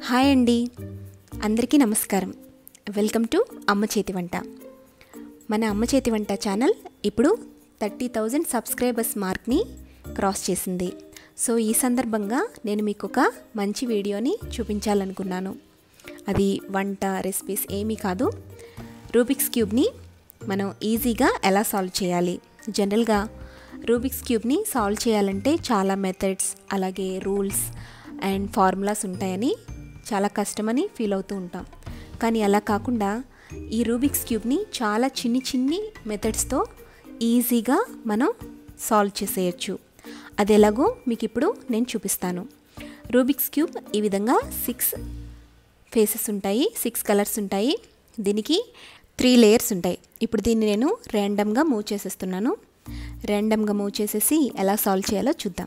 hi అండి అందరికీ నమస్కారం వెల్కమ్ టు అమ్మ చేతి వంట మన అమ్మ చేతి వంట ఛానల్ ఇప్పుడు థర్టీ థౌజండ్ సబ్స్క్రైబర్స్ మార్క్ని క్రాస్ చేసింది సో ఈ సందర్భంగా నేను మీకు ఒక మంచి వీడియోని చూపించాలనుకున్నాను అది వంట రెసిపీస్ ఏమీ కాదు రూబిక్స్ క్యూబ్ని మనం ఈజీగా ఎలా సాల్వ్ చేయాలి జనరల్గా రూబిక్స్ క్యూబ్ని సాల్వ్ చేయాలంటే చాలా మెథడ్స్ అలాగే రూల్స్ అండ్ ఫార్ములాస్ ఉంటాయని చాలా కష్టమని ఫీల్ అవుతూ ఉంటాం కానీ అలా కాకుండా ఈ రూబిక్స్ క్యూబ్ని చాలా చిన్ని చిన్ని మెథడ్స్తో ఈజీగా మనం సాల్వ్ చేసేయచ్చు అది ఎలాగో మీకు ఇప్పుడు నేను చూపిస్తాను రూబిక్స్ క్యూబ్ ఈ విధంగా సిక్స్ ఫేసెస్ ఉంటాయి సిక్స్ కలర్స్ ఉంటాయి దీనికి త్రీ లేయర్స్ ఉంటాయి ఇప్పుడు దీన్ని నేను ర్యాండమ్గా మూవ్ చేసేస్తున్నాను ర్యాండమ్గా మూవ్ చేసేసి ఎలా సాల్వ్ చేయాలో చూద్దాం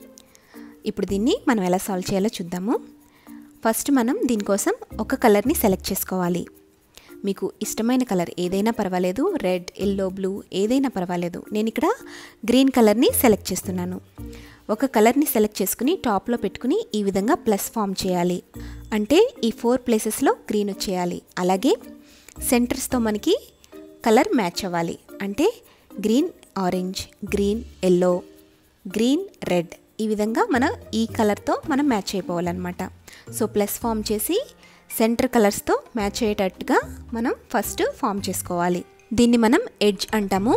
ఇప్పుడు దీన్ని మనం ఎలా సాల్వ్ చేయాలో చూద్దాము ఫస్ట్ మనం దీనికోసం ఒక కలర్ని సెలెక్ట్ చేసుకోవాలి మీకు ఇష్టమైన కలర్ ఏదైనా పర్వాలేదు రెడ్ ఎల్లో బ్లూ ఏదైనా పర్వాలేదు నేను ఇక్కడ గ్రీన్ కలర్ని సెలెక్ట్ చేస్తున్నాను ఒక కలర్ని సెలెక్ట్ చేసుకుని టాప్లో పెట్టుకుని ఈ విధంగా ప్లస్ ఫామ్ చేయాలి అంటే ఈ ఫోర్ ప్లేసెస్లో గ్రీన్ వచ్చేయాలి అలాగే సెంటర్స్తో మనకి కలర్ మ్యాచ్ అవ్వాలి అంటే green orange green yellow green red ఈ విధంగా మనం ఈ కలర్తో మనం మ్యాచ్ అయిపోవాలన్నమాట సో ప్లస్ ఫామ్ చేసి సెంటర్ కలర్స్తో మ్యాచ్ అయ్యేటట్టుగా మనం ఫస్ట్ ఫామ్ చేసుకోవాలి దీన్ని మనం ఎడ్జ్ అంటాము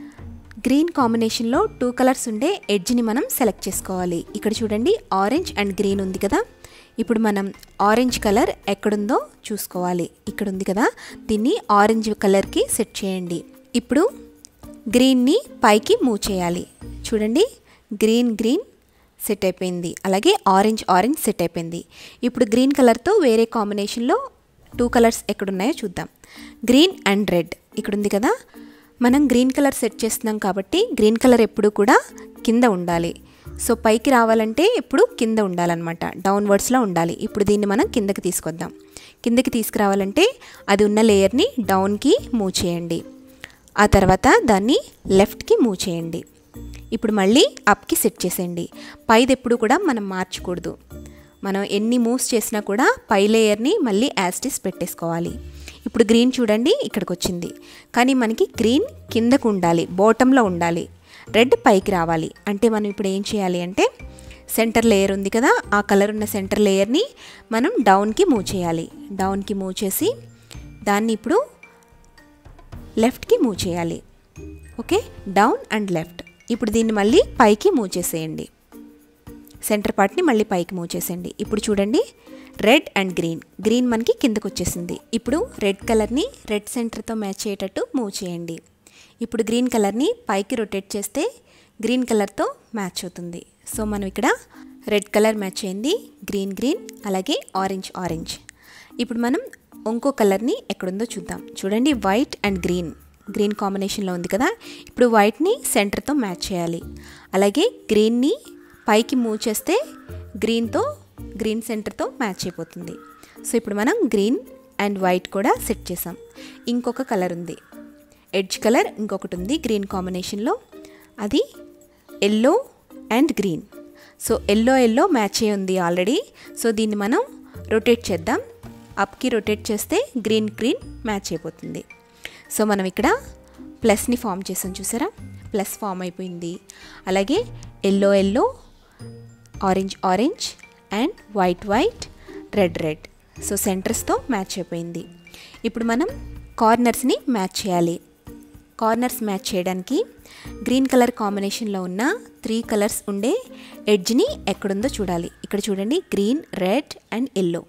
గ్రీన్ కాంబినేషన్లో టూ కలర్స్ ఉండే ఎడ్జ్ని మనం సెలెక్ట్ చేసుకోవాలి ఇక్కడ చూడండి ఆరెంజ్ అండ్ గ్రీన్ ఉంది కదా ఇప్పుడు మనం ఆరెంజ్ కలర్ ఎక్కడుందో చూసుకోవాలి ఇక్కడ ఉంది కదా దీన్ని ఆరెంజ్ కలర్కి సెట్ చేయండి ఇప్పుడు గ్రీన్ని పైకి మూవ్ చేయాలి చూడండి గ్రీన్ గ్రీన్ సెట్ అయిపోయింది అలాగే ఆరెంజ్ ఆరెంజ్ సెట్ అయిపోయింది ఇప్పుడు గ్రీన్ కలర్తో వేరే కాంబినేషన్లో టూ కలర్స్ ఎక్కడున్నాయో చూద్దాం గ్రీన్ అండ్ రెడ్ ఇక్కడ ఉంది కదా మనం గ్రీన్ కలర్ సెట్ చేస్తున్నాం కాబట్టి గ్రీన్ కలర్ ఎప్పుడు కూడా కింద ఉండాలి సో పైకి రావాలంటే ఎప్పుడు కింద ఉండాలన్నమాట డౌన్వర్డ్స్లో ఉండాలి ఇప్పుడు దీన్ని మనం కిందకి తీసుకొద్దాం కిందకి తీసుకురావాలంటే అది ఉన్న లేయర్ని డౌన్కి మూవ్ చేయండి ఆ తర్వాత దాన్ని లెఫ్ట్కి మూవ్ చేయండి ఇప్పుడు మళ్ళీ అప్కి సెట్ చేసేయండి పైది ఎప్పుడు కూడా మనం మార్చకూడదు మనం ఎన్ని మూవ్స్ చేసినా కూడా పై లేయర్ని మళ్ళీ యాస్టిస్ పెట్టేసుకోవాలి ఇప్పుడు గ్రీన్ చూడండి ఇక్కడికి వచ్చింది కానీ మనకి గ్రీన్ కిందకు ఉండాలి బాటంలో ఉండాలి రెడ్ పైకి రావాలి అంటే మనం ఇప్పుడు ఏం చేయాలి అంటే సెంటర్ లేయర్ ఉంది కదా ఆ కలర్ ఉన్న సెంటర్ లేయర్ని మనం డౌన్కి మూవ్ చేయాలి డౌన్కి మూవ్ చేసి దాన్ని ఇప్పుడు లెఫ్ట్కి మూవ్ చేయాలి ఓకే డౌన్ అండ్ లెఫ్ట్ ఇప్పుడు దీన్ని మళ్ళీ పైకి మూవ్ చేసేయండి సెంటర్ పార్ట్ని మళ్ళీ పైకి మూవ్ చేసేయండి ఇప్పుడు చూడండి రెడ్ అండ్ గ్రీన్ గ్రీన్ మనకి కిందకు వచ్చేసింది ఇప్పుడు రెడ్ కలర్ని రెడ్ సెంటర్తో మ్యాచ్ అయ్యేటట్టు మూవ్ చేయండి ఇప్పుడు గ్రీన్ కలర్ని పైకి రొటేట్ చేస్తే గ్రీన్ కలర్తో మ్యాచ్ అవుతుంది సో మనం ఇక్కడ రెడ్ కలర్ మ్యాచ్ అయింది గ్రీన్ గ్రీన్ అలాగే ఆరెంజ్ ఆరెంజ్ ఇప్పుడు మనం ఇంకో కలర్ని ఎక్కడుందో చూద్దాం చూడండి వైట్ అండ్ గ్రీన్ గ్రీన్ కాంబినేషన్లో ఉంది కదా ఇప్పుడు వైట్ని సెంటర్తో మ్యాచ్ చేయాలి అలాగే గ్రీన్ని పైకి మూవ్ చేస్తే గ్రీన్తో గ్రీన్ సెంటర్తో మ్యాచ్ అయిపోతుంది సో ఇప్పుడు మనం గ్రీన్ అండ్ వైట్ కూడా సెట్ చేసాం ఇంకొక కలర్ ఉంది ఎడ్జ్ కలర్ ఇంకొకటి ఉంది గ్రీన్ కాంబినేషన్లో అది yellow and green so yellow yellow match అయి ఉంది ఆల్రెడీ సో దీన్ని మనం రొటేట్ చేద్దాం అప్కి రొటేట్ చేస్తే గ్రీన్ గ్రీన్ మ్యాచ్ అయిపోతుంది సో మనం ఇక్కడ ప్లస్ని ఫామ్ చేసాం చూసారా ప్లస్ ఫామ్ అయిపోయింది అలాగే yellow yellow orange orange and white white red red so సెంటర్స్తో మ్యాచ్ అయిపోయింది ఇప్పుడు మనం కార్నర్స్ని మ్యాచ్ చేయాలి కార్నర్స్ మ్యాచ్ చేయడానికి గ్రీన్ కలర్ కాంబినేషన్లో ఉన్న త్రీ కలర్స్ ఉండే ఎడ్జ్ని ఎక్కడుందో చూడాలి ఇక్కడ చూడండి గ్రీన్ రెడ్ అండ్ ఎల్లో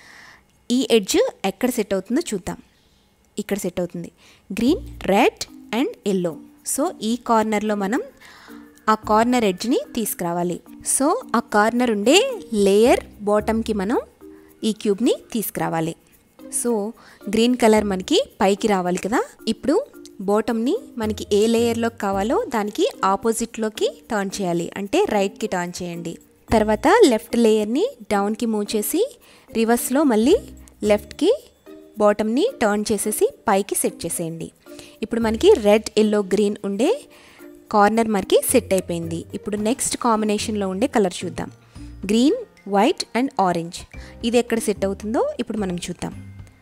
ఈ ఎడ్జ్ ఎక్కడ సెట్ అవుతుందో చూద్దాం ఇక్కడ సెట్ అవుతుంది green red and yellow so ఈ కార్నర్లో మనం ఆ కార్నర్ ఎడ్జ్ని తీసుకురావాలి సో ఆ కార్నర్ ఉండే లేయర్ బాటమ్కి మనం ఈ క్యూబ్ని తీసుకురావాలి సో గ్రీన్ కలర్ మనకి పైకి రావాలి కదా ఇప్పుడు బాటమ్ని మనకి ఏ లేయర్లోకి కావాలో దానికి ఆపోజిట్లోకి టర్న్ చేయాలి అంటే రైట్కి టర్న్ చేయండి తర్వాత లెఫ్ట్ లేయర్ని డౌన్కి మూవ్ చేసి రివర్స్లో మళ్ళీ లెఫ్ట్కి బాటమ్ని టర్న్ చేసేసి పైకి సెట్ చేసేయండి ఇప్పుడు మనకి రెడ్ ఎల్లో గ్రీన్ ఉండే కార్నర్ మనకి సెట్ అయిపోయింది ఇప్పుడు నెక్స్ట్ కాంబినేషన్లో ఉండే కలర్ చూద్దాం గ్రీన్ వైట్ అండ్ ఆరెంజ్ ఇది ఎక్కడ సెట్ అవుతుందో ఇప్పుడు మనం చూద్దాం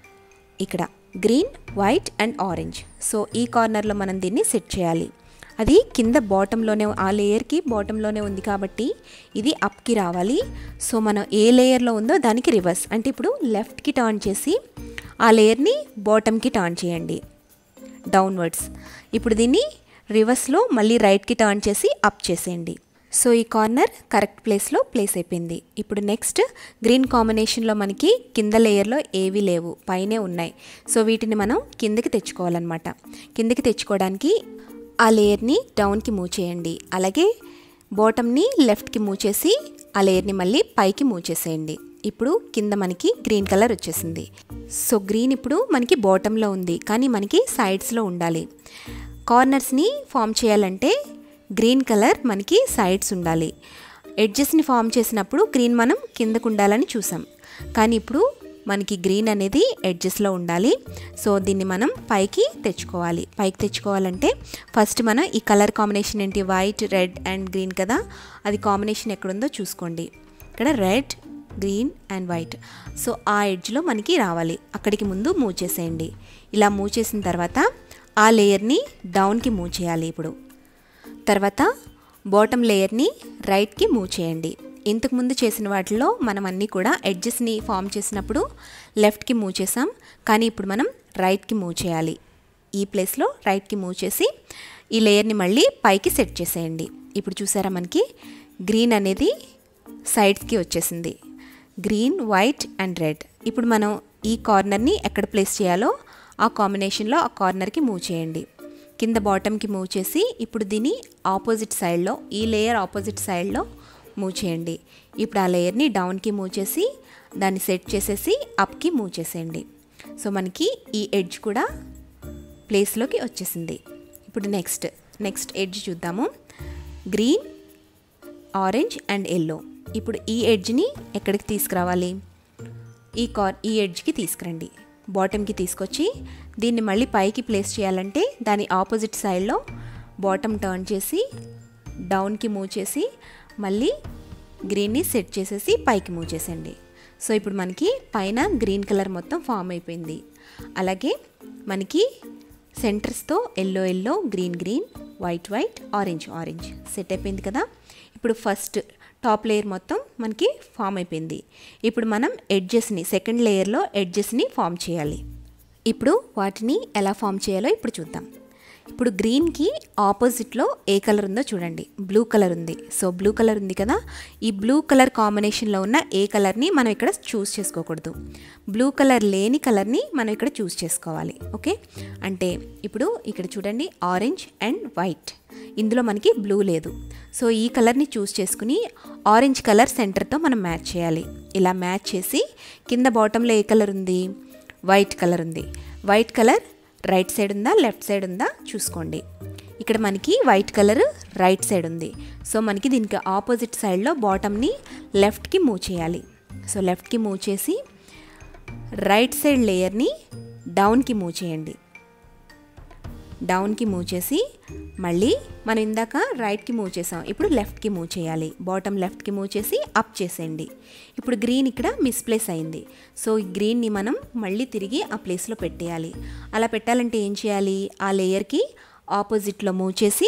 ఇక్కడ green white and orange so ఈ కార్నర్లో మనం దీన్ని సెట్ చేయాలి అది కింద బాటంలోనే ఆ లేయర్కి బాటంలోనే ఉంది కాబట్టి ఇది అప్కి రావాలి సో మనం ఏ లేయర్లో ఉందో దానికి రివర్స్ అంటే ఇప్పుడు లెఫ్ట్కి టర్న్ చేసి ఆ లేయర్ని బాటమ్కి టర్న్ చేయండి డౌన్వర్డ్స్ ఇప్పుడు దీన్ని రివర్స్లో మళ్ళీ రైట్కి టర్న్ చేసి అప్ చేసేయండి సో ఈ కార్నర్ కరెక్ట్ ప్లేస్లో ప్లేస్ అయిపోయింది ఇప్పుడు నెక్స్ట్ గ్రీన్ కాంబినేషన్లో మనకి కింద లేయర్లో ఏవి లేవు పైనే ఉన్నాయి సో వీటిని మనం కిందకి తెచ్చుకోవాలన్నమాట కిందకి తెచ్చుకోవడానికి ఆ లేయర్ని డౌన్కి మూవ్ చేయండి అలాగే బాటమ్ని లెఫ్ట్కి మూవ్ చేసి ఆ లేయర్ని మళ్ళీ పైకి మూవ్ చేసేయండి ఇప్పుడు కింద మనకి గ్రీన్ కలర్ వచ్చేసింది సో గ్రీన్ ఇప్పుడు మనకి బాటంలో ఉంది కానీ మనకి సైడ్స్లో ఉండాలి కార్నర్స్ని ఫామ్ చేయాలంటే గ్రీన్ కలర్ మనకి సైడ్స్ ఉండాలి ఎడ్జెస్ని ఫామ్ చేసినప్పుడు గ్రీన్ మనం కిందకు ఉండాలని చూసాం కానీ ఇప్పుడు మనకి గ్రీన్ అనేది ఎడ్జెస్లో ఉండాలి సో దీన్ని మనం పైకి తెచ్చుకోవాలి పైకి తెచ్చుకోవాలంటే ఫస్ట్ మనం ఈ కలర్ కాంబినేషన్ ఏంటి వైట్ రెడ్ అండ్ గ్రీన్ కదా అది కాంబినేషన్ ఎక్కడుందో చూసుకోండి ఇక్కడ red green and white so ఆ ఎడ్జ్లో మనకి రావాలి అక్కడికి ముందు మూవ్ చేసేయండి ఇలా మూవ్ చేసిన తర్వాత ఆ లేయర్ని డౌన్కి మూవ్ చేయాలి ఇప్పుడు తర్వాత బాటమ్ లేయర్ని రైట్కి మూవ్ చేయండి ఇంతకుముందు చేసిన వాటిలో మనం అన్నీ కూడా ఎడ్జెస్ని ఫామ్ చేసినప్పుడు లెఫ్ట్కి మూవ్ చేసాం కానీ ఇప్పుడు మనం రైట్కి మూవ్ చేయాలి ఈ ప్లేస్లో రైట్కి మూవ్ చేసి ఈ లేయర్ని మళ్ళీ పైకి సెట్ చేసేయండి ఇప్పుడు చూసారా మనకి గ్రీన్ అనేది సైడ్స్కి వచ్చేసింది గ్రీన్ వైట్ అండ్ రెడ్ ఇప్పుడు మనం ఈ కార్నర్ని ఎక్కడ ప్లేస్ చేయాలో ఆ కాంబినేషన్లో ఆ కార్నర్కి మూవ్ చేయండి కింద బాటమ్కి మూవ్ చేసి ఇప్పుడు దీన్ని ఆపోజిట్ సైడ్లో ఈ లేయర్ ఆపోజిట్ సైడ్లో మూవ్ చేయండి ఇప్పుడు ఆ లేయర్ని డౌన్కి మూవ్ చేసి దాన్ని సెట్ చేసేసి అప్కి మూవ్ చేసేయండి సో మనకి ఈ ఎడ్జ్ కూడా ప్లేస్లోకి వచ్చేసింది ఇప్పుడు నెక్స్ట్ నెక్స్ట్ ఎడ్జ్ చూద్దాము గ్రీన్ ఆరెంజ్ అండ్ ఎల్లో ఇప్పుడు ఈ ఎడ్జ్ని ఎక్కడికి తీసుకురావాలి ఈ కార్ ఈ ఎడ్జ్కి తీసుకురండి బాటమ్కి తీసుకొచ్చి దీన్ని మళ్ళీ పైకి ప్లేస్ చేయాలంటే దాని ఆపోజిట్ సైడ్లో బాటమ్ టర్న్ చేసి డౌన్కి మూవ్ చేసి మళ్ళీ గ్రీన్ని సెట్ చేసేసి పైకి మూవ్ చేసేయండి సో ఇప్పుడు మనకి పైన గ్రీన్ కలర్ మొత్తం ఫామ్ అయిపోయింది అలాగే మనకి సెంటర్స్తో yellow yellow green green white white orange orange set అయిపోయింది కదా ఇప్పుడు ఫస్ట్ టాప్ లేయర్ మొత్తం మనకి ఫామ్ అయిపోయింది ఇప్పుడు మనం ఎడ్జెస్ని సెకండ్ లేయర్లో ఎడ్జెస్ని ఫామ్ చేయాలి ఇప్పుడు వాటిని ఎలా ఫామ్ చేయాలో ఇప్పుడు చూద్దాం ఇప్పుడు గ్రీన్కి ఆపోజిట్లో ఏ కలర్ ఉందో చూడండి బ్లూ కలర్ ఉంది సో బ్లూ కలర్ ఉంది కదా ఈ బ్లూ కలర్ కాంబినేషన్లో ఉన్న ఏ కలర్ని మనం ఇక్కడ చూస్ చేసుకోకూడదు బ్లూ కలర్ లేని కలర్ని మనం ఇక్కడ చూస్ చేసుకోవాలి ఓకే అంటే ఇప్పుడు ఇక్కడ చూడండి ఆరెంజ్ అండ్ వైట్ ఇందులో మనకి బ్లూ లేదు సో ఈ కలర్ని చూస్ చేసుకుని ఆరెంజ్ కలర్ సెంటర్తో మనం మ్యాచ్ చేయాలి ఇలా మ్యాచ్ చేసి కింద బాటంలో ఏ కలర్ ఉంది వైట్ కలర్ ఉంది వైట్ కలర్ రైట్ సైడ్ ఉందా లెఫ్ట్ సైడ్ ఉందా చూసుకోండి ఇక్కడ మనకి వైట్ కలర్ రైట్ సైడ్ ఉంది సో మనకి దీనికి ఆపోజిట్ సైడ్లో బాటమ్ని లెఫ్ట్కి మూవ్ చేయాలి సో లెఫ్ట్కి మూవ్ చేసి రైట్ సైడ్ లేయర్ని డౌన్కి మూవ్ చేయండి డౌన్కి మూవ్ చేసి మళ్ళీ మనం ఇందాక రైట్కి మూవ్ చేసాం ఇప్పుడు లెఫ్ట్కి మూవ్ చేయాలి బాటమ్ లెఫ్ట్కి మూవ్ చేసి అప్ చేసేయండి ఇప్పుడు గ్రీన్ ఇక్కడ మిస్ప్లేస్ అయింది సో ఈ గ్రీన్ని మనం మళ్ళీ తిరిగి ఆ ప్లేస్లో పెట్టేయాలి అలా పెట్టాలంటే ఏం చేయాలి ఆ లేయర్కి ఆపోజిట్లో మూవ్ చేసి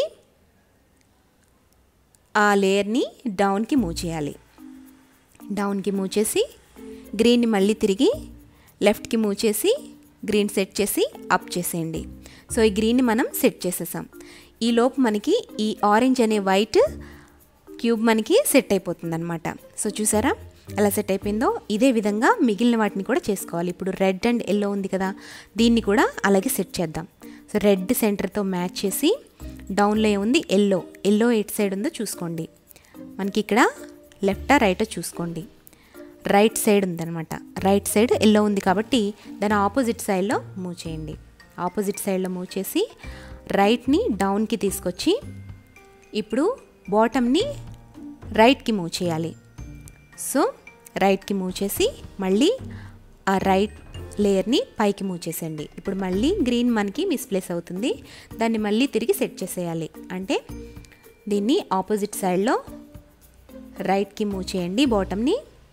ఆ లేయర్ని డౌన్కి మూవ్ చేయాలి డౌన్కి మూవ్ చేసి గ్రీన్ని మళ్ళీ తిరిగి లెఫ్ట్కి మూవ్ చేసి గ్రీన్ సెట్ చేసి అప్ చేసేయండి సో ఈ గ్రీన్ని మనం సెట్ చేసేసాం ఈ లోపు మనకి ఈ ఆరెంజ్ అనే వైట్ క్యూబ్ మనకి సెట్ అయిపోతుంది అనమాట సో చూసారా ఎలా సెట్ అయిపోయిందో ఇదే విధంగా మిగిలిన వాటిని కూడా చేసుకోవాలి ఇప్పుడు రెడ్ అండ్ ఎల్లో ఉంది కదా దీన్ని కూడా అలాగే సెట్ చేద్దాం సో రెడ్ సెంటర్తో మ్యాచ్ చేసి డౌన్లో ఏముంది ఎల్లో ఎల్లో ఎయిట్ సైడ్ ఉందో చూసుకోండి మనకి ఇక్కడ లెఫ్టా రైటో చూసుకోండి రైట్ సైడ్ ఉందన్నమాట రైట్ సైడ్ ఎల్లో ఉంది కాబట్టి దాని ఆపోజిట్ సైడ్లో మూవ్ చేయండి ఆపోజిట్ సైడ్లో మూవ్ చేసి రైట్ని డౌన్కి తీసుకొచ్చి ఇప్పుడు బాటమ్ని రైట్కి మూవ్ చేయాలి సో రైట్కి మూవ్ చేసి మళ్ళీ ఆ రైట్ లేయర్ని పైకి మూవ్ చేసేయండి ఇప్పుడు మళ్ళీ గ్రీన్ మనకి మిస్ప్లేస్ అవుతుంది దాన్ని మళ్ళీ తిరిగి సెట్ చేసేయాలి అంటే దీన్ని ఆపోజిట్ సైడ్లో రైట్కి మూవ్ చేయండి బాటమ్ని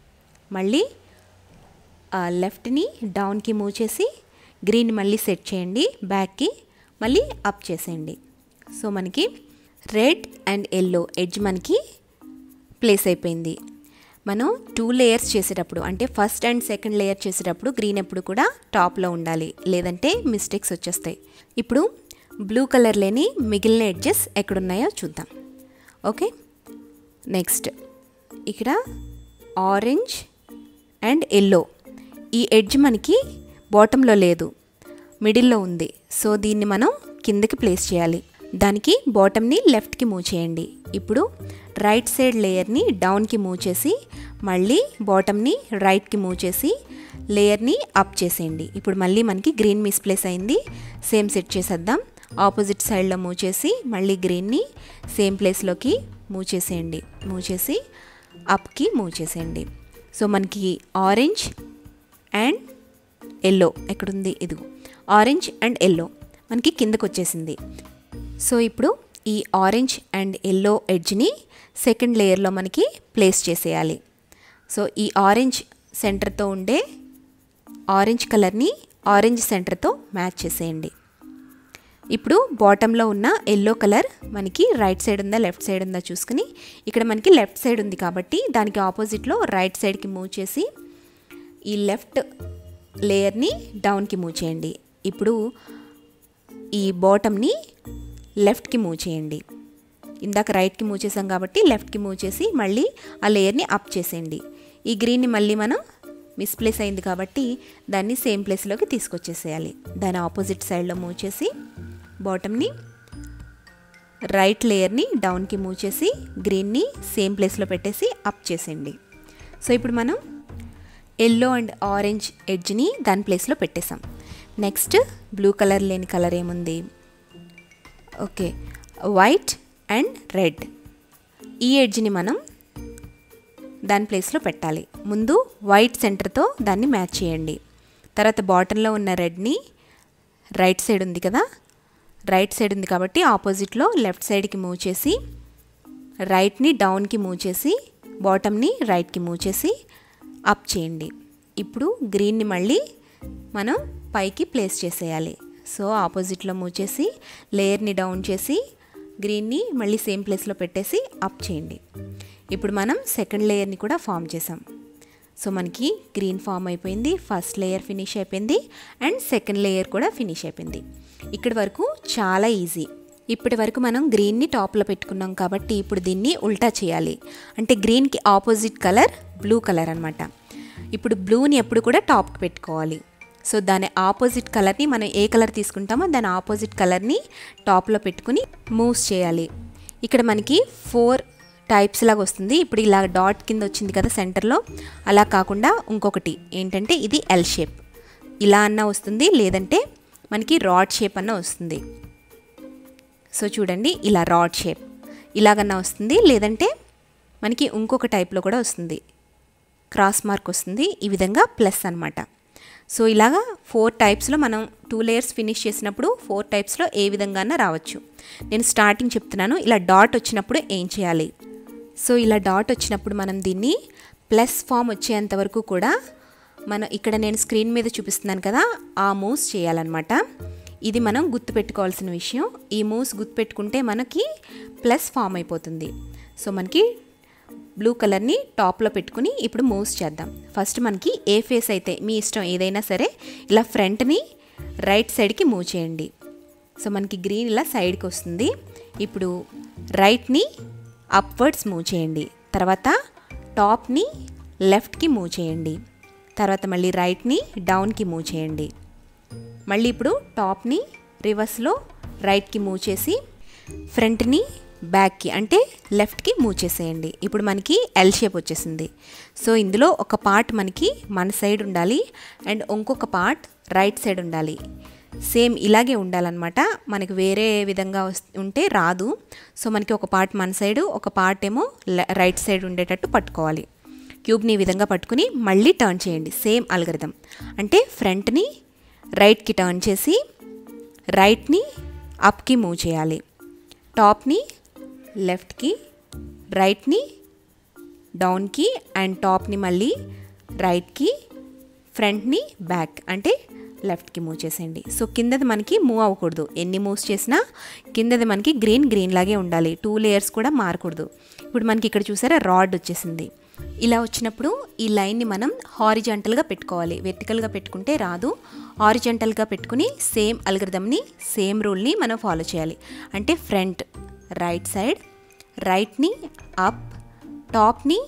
మళ్ళీ లెఫ్ట్ని డౌన్కి మూవ్ చేసి గ్రీన్ మళ్ళీ సెట్ చేయండి బ్యాక్కి మళ్ళీ అప్ చేసేయండి సో మనకి రెడ్ అండ్ ఎల్లో ఎడ్జ్ మనకి ప్లేస్ అయిపోయింది మనం టూ లేయర్స్ చేసేటప్పుడు అంటే ఫస్ట్ అండ్ సెకండ్ లేయర్ చేసేటప్పుడు గ్రీన్ ఎప్పుడు కూడా టాప్లో ఉండాలి లేదంటే మిస్టేక్స్ వచ్చేస్తాయి ఇప్పుడు బ్లూ కలర్ లేని మిగిలిన ఎడ్జెస్ ఎక్కడున్నాయో చూద్దాం ఓకే నెక్స్ట్ ఇక్కడ ఆరెంజ్ అండ్ ఎల్లో ఈ ఎడ్జ్ మనకి బాటంలో లేదు మిడిల్లో ఉంది సో దీన్ని మనం కిందకి ప్లేస్ చేయాలి దానికి బాటమ్ని లెఫ్ట్కి మూవ్ చేయండి ఇప్పుడు రైట్ సైడ్ లేయర్ని డౌన్కి మూవ్ చేసి మళ్ళీ బాటమ్ని రైట్కి మూవ్ చేసి లేయర్ని అప్ చేసేయండి ఇప్పుడు మళ్ళీ మనకి గ్రీన్ మిస్ప్లేస్ అయింది సేమ్ సెట్ చేసేద్దాం ఆపోజిట్ సైడ్లో మూవ్ చేసి మళ్ళీ గ్రీన్ని సేమ్ ప్లేస్లోకి మూవ్ చేసేయండి మూవ్ చేసి అప్కి మూవ్ చేసేయండి సో మనకి ఆరెంజ్ అండ్ ఎల్లో ఎక్కడుంది ఇదిగో ఆరెంజ్ అండ్ ఎల్లో మనకి కిందకు వచ్చేసింది సో ఇప్పుడు ఈ ఆరెంజ్ అండ్ ఎల్లో ఎడ్జ్ని సెకండ్ లేయర్లో మనకి ప్లేస్ చేసేయాలి సో ఈ ఆరెంజ్ సెంటర్తో ఉండే ఆరెంజ్ కలర్ని ఆరెంజ్ సెంటర్తో మ్యాచ్ చేసేయండి ఇప్పుడు బాటంలో ఉన్న ఎల్లో కలర్ మనకి రైట్ సైడ్ ఉందా లెఫ్ట్ సైడ్ ఉందా చూసుకుని ఇక్కడ మనకి లెఫ్ట్ సైడ్ ఉంది కాబట్టి దానికి ఆపోజిట్లో రైట్ సైడ్కి మూవ్ చేసి ఈ లెఫ్ట్ లేయర్ని డౌన్కి మూవ్ చేయండి ఇప్పుడు ఈ బాటమ్ని లెఫ్ట్కి మూవ్ చేయండి ఇందాక రైట్కి మూవ్ చేసాం కాబట్టి లెఫ్ట్కి మూవ్ చేసి మళ్ళీ ఆ లేయర్ని అప్ చేసేయండి ఈ గ్రీన్ని మళ్ళీ మనం మిస్ప్లేస్ అయింది కాబట్టి దాన్ని సేమ్ ప్లేస్లోకి తీసుకొచ్చేసేయాలి దాని ఆపోజిట్ సైడ్లో మూవ్ చేసి బాటమ్ని రైట్ లేయర్ని డౌన్కి మూవ్ చేసి గ్రీన్ని సేమ్ ప్లేస్లో పెట్టేసి అప్ చేసేయండి సో ఇప్పుడు మనం ఎల్లో అండ్ ఆరెంజ్ ఎడ్జ్ని దాని ప్లేస్లో పెట్టేసాం నెక్స్ట్ బ్లూ కలర్ లేని కలర్ ఏముంది ఓకే వైట్ అండ్ రెడ్ ఈ ఎడ్జ్ని మనం దాని ప్లేస్లో పెట్టాలి ముందు వైట్ సెంటర్తో దాన్ని మ్యాచ్ చేయండి తర్వాత బాటంలో ఉన్న రెడ్ని రైట్ సైడ్ ఉంది కదా రైట్ సైడ్ ఉంది కాబట్టి ఆపోజిట్లో లెఫ్ట్ సైడ్కి మూవ్ చేసి రైట్ని డౌన్కి మూవ్ చేసి బాటమ్ని రైట్కి మూవ్ చేసి అప్ చేయండి ఇప్పుడు గ్రీన్ని మళ్ళీ మనం పైకి ప్లేస్ చేసేయాలి సో ఆపోజిట్లో మూవ్ చేసి లేయర్ని డౌన్ చేసి గ్రీన్ని మళ్ళీ సేమ్ ప్లేస్లో పెట్టేసి అప్ చేయండి ఇప్పుడు మనం సెకండ్ లేయర్ని కూడా ఫామ్ చేసాం సో మనకి గ్రీన్ ఫామ్ అయిపోయింది ఫస్ట్ లేయర్ ఫినిష్ అయిపోయింది అండ్ సెకండ్ లేయర్ కూడా ఫినిష్ అయిపోయింది ఇక్కడి వరకు చాలా ఈజీ ఇప్పటి వరకు మనం గ్రీన్ని టాప్లో పెట్టుకున్నాం కాబట్టి ఇప్పుడు దీన్ని ఉల్టా చేయాలి అంటే గ్రీన్కి ఆపోజిట్ కలర్ బ్లూ కలర్ అనమాట ఇప్పుడు బ్లూని ఎప్పుడు కూడా టాప్కి పెట్టుకోవాలి సో దాని ఆపోజిట్ కలర్ని మనం ఏ కలర్ తీసుకుంటామో దాని ఆపోజిట్ కలర్ని టాప్లో పెట్టుకుని మూవ్స్ చేయాలి ఇక్కడ మనకి ఫోర్ టైప్స్ లాగా వస్తుంది ఇప్పుడు ఇలా డాట్ కింద వచ్చింది కదా సెంటర్లో అలా కాకుండా ఇంకొకటి ఏంటంటే ఇది ఎల్ షేప్ ఇలా అన్నా వస్తుంది లేదంటే మనకి రాడ్ షేప్ అన్న వస్తుంది సో చూడండి ఇలా రాడ్ షేప్ ఇలాగన్నా వస్తుంది లేదంటే మనకి ఇంకొక టైప్లో కూడా వస్తుంది క్రాస్ మార్క్ వస్తుంది ఈ విధంగా ప్లస్ అనమాట సో ఇలాగా ఫోర్ టైప్స్లో మనం టూ లేయర్స్ ఫినిష్ చేసినప్పుడు ఫోర్ టైప్స్లో ఏ విధంగా రావచ్చు నేను స్టార్టింగ్ చెప్తున్నాను ఇలా డాట్ వచ్చినప్పుడు ఏం చేయాలి సో ఇలా డాట్ వచ్చినప్పుడు మనం దీన్ని ప్లస్ ఫామ్ వచ్చేంత వరకు కూడా మనం ఇక్కడ నేను స్క్రీన్ మీద చూపిస్తున్నాను కదా ఆ మూవ్స్ చేయాలన్నమాట ఇది మనం గుర్తుపెట్టుకోవాల్సిన విషయం ఈ మూవ్స్ గుర్తుపెట్టుకుంటే మనకి ప్లస్ ఫామ్ అయిపోతుంది సో మనకి బ్లూ కలర్ని టాప్లో పెట్టుకుని ఇప్పుడు మూవ్స్ చేద్దాం ఫస్ట్ మనకి ఏ ఫేస్ అయితే మీ ఇష్టం ఏదైనా సరే ఇలా ఫ్రంట్ని రైట్ సైడ్కి మూవ్ చేయండి సో మనకి గ్రీన్ ఇలా సైడ్కి వస్తుంది ఇప్పుడు రైట్ని అప్వర్డ్స్ మూవ్ చేయండి తర్వాత టాప్ని లెఫ్ట్కి మూవ్ చేయండి తర్వాత మళ్ళీ రైట్ని డౌన్కి మూవ్ చేయండి మళ్ళీ ఇప్పుడు టాప్ని రివర్స్లో రైట్కి మూవ్ చేసి ఫ్రంట్ని బ్యాక్కి అంటే లెఫ్ట్కి మూవ్ చేసేయండి ఇప్పుడు మనకి ఎల్ షేప్ వచ్చేసింది సో ఇందులో ఒక పార్ట్ మనకి మన సైడ్ ఉండాలి అండ్ ఇంకొక పార్ట్ రైట్ సైడ్ ఉండాలి సేమ్ ఇలాగే ఉండాలన్నమాట మనకి వేరే విధంగా ఉంటే రాదు సో మనకి ఒక పార్ట్ మన సైడు ఒక పార్ట్ ఏమో రైట్ సైడ్ ఉండేటట్టు పట్టుకోవాలి క్యూబ్ని ఈ విధంగా పట్టుకుని మళ్ళీ టర్న్ చేయండి సేమ్ అల్గరిథం అంటే ఫ్రంట్ని రైట్కి టర్న్ చేసి రైట్ని అప్కి మూవ్ చేయాలి టాప్ని లెఫ్ట్కి రైట్ని డౌన్కి అండ్ టాప్ని మళ్ళీ రైట్కి ఫ్రంట్ని బ్యాక్ అంటే లెఫ్ట్కి మూవ్ చేసేయండి సో కిందది మనకి మూవ్ అవ్వకూడదు ఎన్ని మూవ్స్ చేసినా కిందది మనకి గ్రీన్ గ్రీన్ లాగే ఉండాలి టూ లేయర్స్ కూడా మారకూడదు ఇప్పుడు మనకి ఇక్కడ చూసారా రాడ్ వచ్చేసింది ఇలా వచ్చినప్పుడు ఈ లైన్ని మనం హారిజంటల్గా పెట్టుకోవాలి వెర్టికల్గా పెట్టుకుంటే రాదు హారిజంటల్గా పెట్టుకుని సేమ్ అల్గరిథంని సేమ్ రూల్ని మనం ఫాలో చేయాలి అంటే ఫ్రంట్ రైట్ సైడ్ రైట్ని అప్ టాప్ని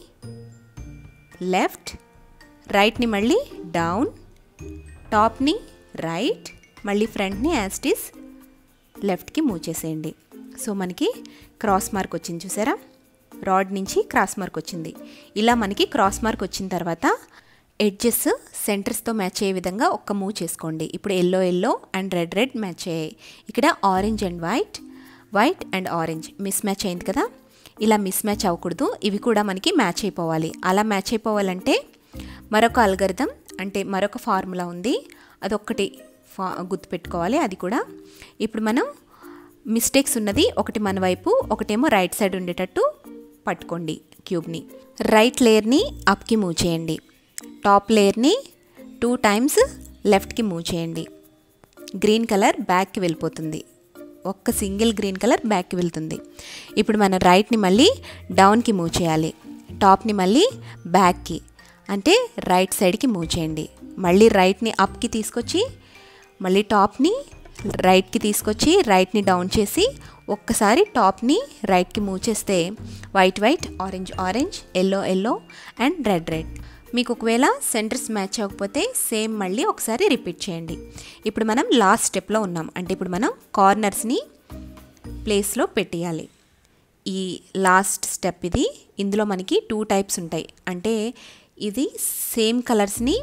లెఫ్ట్ రైట్ని మళ్ళీ డౌన్ టాప్ని రైట్ మళ్ళీ ఫ్రంట్ని యాస్టిస్ లెఫ్ట్కి మూవ్ చేసేయండి సో మనకి క్రాస్ మార్క్ వచ్చింది చూసారా రాడ్ నుంచి క్రాస్ మార్క్ వచ్చింది ఇలా మనకి క్రాస్ మార్క్ వచ్చిన తర్వాత ఎడ్జెస్ సెంటర్స్తో మ్యాచ్ అయ్యే విధంగా ఒక్క మూవ్ చేసుకోండి ఇప్పుడు yellow yellow and red red match అయ్యాయి ఇక్కడ orange and white white and orange mismatch అయింది కదా ఇలా మిస్ మ్యాచ్ అవ్వకూడదు ఇవి కూడా మనకి మ్యాచ్ అయిపోవాలి అలా మ్యాచ్ అయిపోవాలంటే మరొక అల్గరిథం అంటే మరొక ఫార్ములా ఉంది అదొక్కటి ఫా గుర్తుపెట్టుకోవాలి అది కూడా ఇప్పుడు మనం మిస్టేక్స్ ఉన్నది ఒకటి మన వైపు ఒకటేమో రైట్ సైడ్ ఉండేటట్టు పట్టుకోండి క్యూబ్ని రైట్ లేయర్ని అప్కి మూవ్ చేయండి టాప్ లేయర్ని టూ టైమ్స్ లెఫ్ట్కి మూవ్ చేయండి గ్రీన్ కలర్ బ్యాక్కి వెళ్ళిపోతుంది ఒక్క సింగిల్ గ్రీన్ కలర్ బ్యాక్కి వెళ్తుంది ఇప్పుడు మన రైట్ని మళ్ళీ డౌన్కి మూవ్ చేయాలి టాప్ని మళ్ళీ బ్యాక్కి అంటే రైట్ సైడ్కి మూవ్ చేయండి మళ్ళీ రైట్ని అప్కి తీసుకొచ్చి మళ్ళీ టాప్ని రైట్కి తీసుకొచ్చి రైట్ని డౌన్ చేసి ఒక్కసారి టాప్ని రైట్కి మూవ్ చేస్తే white white orange orange yellow yellow and red red మీకు ఒకవేళ సెంటర్స్ మ్యాచ్ అవ్వకపోతే సేమ్ మళ్ళీ ఒకసారి రిపీట్ చేయండి ఇప్పుడు మనం లాస్ట్ స్టెప్లో ఉన్నాం అంటే ఇప్పుడు మనం కార్నర్స్ని ప్లేస్లో పెట్టేయాలి ఈ లాస్ట్ స్టెప్ ఇది ఇందులో మనకి టూ టైప్స్ ఉంటాయి అంటే ఇది సేమ్ కలర్స్ని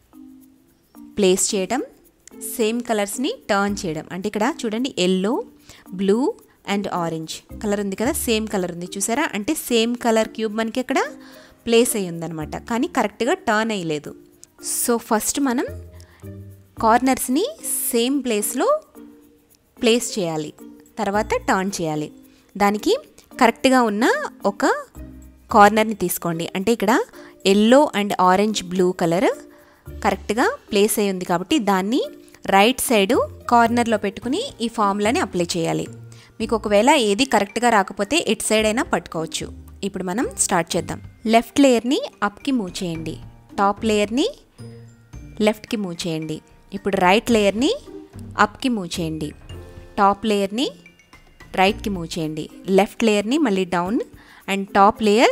ప్లేస్ చేయడం సేమ్ కలర్స్ని టర్న్ చేయడం అంటే ఇక్కడ చూడండి yellow blue and orange colour ఉంది కదా సేమ్ కలర్ ఉంది చూసారా అంటే సేమ్ కలర్ క్యూబ్ మనకి ఇక్కడ ప్లేస్ అయ్యి ఉందనమాట కానీ కరెక్ట్గా టర్న్ అయ్యలేదు సో ఫస్ట్ మనం కార్నర్స్ని సేమ్ ప్లేస్లో ప్లేస్ చేయాలి తర్వాత టర్న్ చేయాలి దానికి కరెక్ట్గా ఉన్న ఒక కార్నర్ని తీసుకోండి అంటే ఇక్కడ yellow and orange blue colour కరెక్ట్గా ప్లేస్ అయి ఉంది కాబట్టి దాన్ని రైట్ సైడు కార్నర్లో పెట్టుకుని ఈ ఫార్ములాని అప్లై చేయాలి మీకు ఒకవేళ ఏది కరెక్ట్గా రాకపోతే ఎట్ సైడ్ అయినా పట్టుకోవచ్చు ఇప్పుడు మనం స్టార్ట్ చేద్దాం లెఫ్ట్ లేయర్ని అప్కి మూవ్ చేయండి టాప్ లేయర్ని లెఫ్ట్కి మూవ్ చేయండి ఇప్పుడు రైట్ లేయర్ని అప్కి మూవ్ చేయండి టాప్ లేయర్ని రైట్కి మూవ్ చేయండి లెఫ్ట్ లేయర్ని మళ్ళీ down and top layer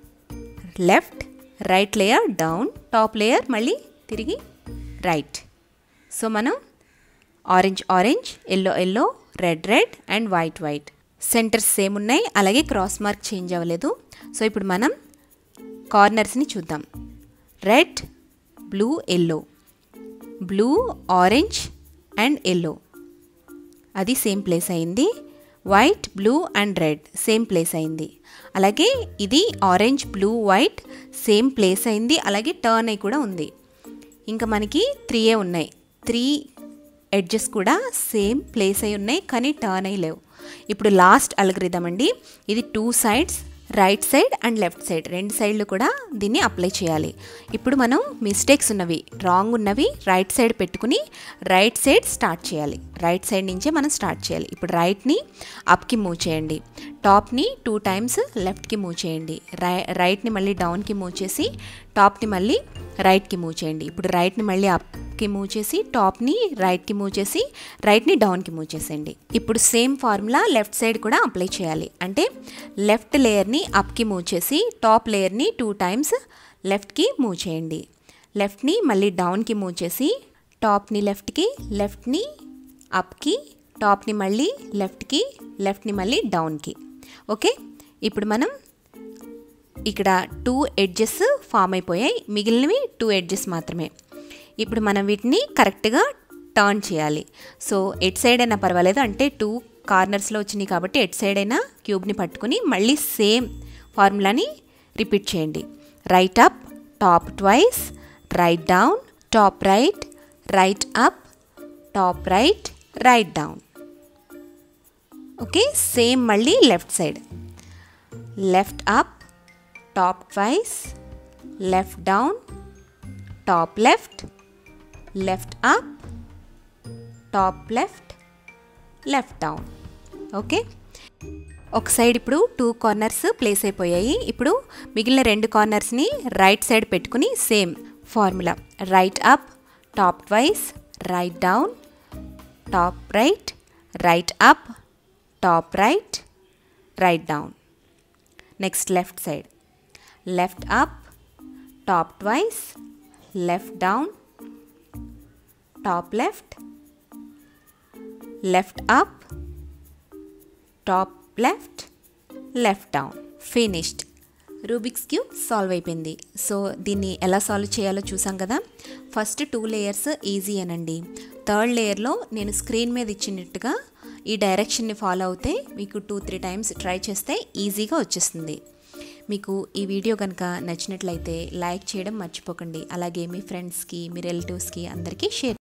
left right layer down top layer మళ్ళీ తిరిగి రైట్ సో మనం orange orange yellow yellow red red and white white centres same ఉన్నాయి అలాగే క్రాస్ మార్క్ చేంజ్ అవ్వలేదు సో ఇప్పుడు మనం కార్నర్స్ని చూద్దాం red blue yellow blue orange and yellow అది సేమ్ ప్లేస్ అయింది white blue and red same place అయింది అలాగే ఇది orange blue white same place అయింది అలాగే టర్న్ అయి కూడా ఉంది ఇంకా మనకి త్రీయే ఉన్నాయి త్రీ ఎడ్జెస్ కూడా సేమ్ ప్లేస్ అయి ఉన్నాయి కానీ టర్న్ అయి లేవు ఇప్పుడు లాస్ట్ అల్గరిథం అండి ఇది two sides right side and left side రెండు సైడ్లు కూడా దీన్ని అప్లై చేయాలి ఇప్పుడు మనం మిస్టేక్స్ ఉన్నవి రాంగ్ ఉన్నవి రైట్ సైడ్ పెట్టుకుని రైట్ సైడ్ స్టార్ట్ చేయాలి రైట్ సైడ్ నుంచే మనం స్టార్ట్ చేయాలి ఇప్పుడు రైట్ని అప్కి మూవ్ చేయండి టాప్ని టూ టైమ్స్ లెఫ్ట్కి మూవ్ చేయండి రై రైట్ని మళ్ళీ డౌన్కి మూవ్ చేసి టాప్ని మళ్ళీ రైట్కి మూవ్ చేయండి ఇప్పుడు రైట్ని మళ్ళీ అప్కి మూవ్ చేసి టాప్ని రైట్కి మూవ్ చేసి రైట్ని డౌన్కి మూవ్ చేసేయండి ఇప్పుడు సేమ్ ఫార్ములా లెఫ్ట్ సైడ్ కూడా అప్లై చేయాలి అంటే లెఫ్ట్ లేయర్ని అప్కి మూవ్ చేసి టాప్ లేయర్ని టూ టైమ్స్ లెఫ్ట్కి మూవ్ చేయండి లెఫ్ట్ని మళ్ళీ డౌన్కి మూవ్ చేసి టాప్ని లెఫ్ట్కి లెఫ్ట్ని అప్కి టాప్ని మళ్ళీ లెఫ్ట్కి లెఫ్ట్ని మళ్ళీ డౌన్కి ఓకే ఇప్పుడు మనం ఇక్కడ టూ ఎడ్జెస్ ఫామ్ అయిపోయాయి మిగిలినవి టూ ఎడ్జెస్ మాత్రమే ఇప్పుడు మనం వీటిని కరెక్ట్గా టర్న్ చేయాలి సో ఎట్ సైడ్ అయినా పర్వాలేదు అంటే టూ కార్నర్స్లో వచ్చినాయి కాబట్టి ఎట్ సైడ్ అయినా క్యూబ్ని పట్టుకుని మళ్ళీ సేమ్ ఫార్ములాని రిపీట్ చేయండి right up top twice right down top right right up top right right down okay same మళ్ళీ left side left up top twice left down top left left up top left left down okay ఒక side ఇప్పుడు two corners place అయిపోయాయి ఇప్పుడు మిగిలిన రెండు కార్నర్స్ని right side పెట్టుకుని same formula right up top twice right down top right right up top right right down next left side left up top twice left down top left left up top left left down finished Rubik's cube solve అయిపోయింది so దీన్ని ఎలా solve చేయాలో చూసాం కదా first two layers easy అనండి third లేయర్లో నేను screen మీద ఇచ్చినట్టుగా ఈ డైరెక్షన్ని ఫాలో అవుతే మీకు టూ త్రీ టైమ్స్ ట్రై చేస్తే ఈజీగా వచ్చేస్తుంది మీకు ఈ వీడియో కనుక నచ్చినట్లయితే లైక్ చేయడం మర్చిపోకండి అలాగే మీ ఫ్రెండ్స్కి మీ రిలేటివ్స్కి అందరికీ షేర్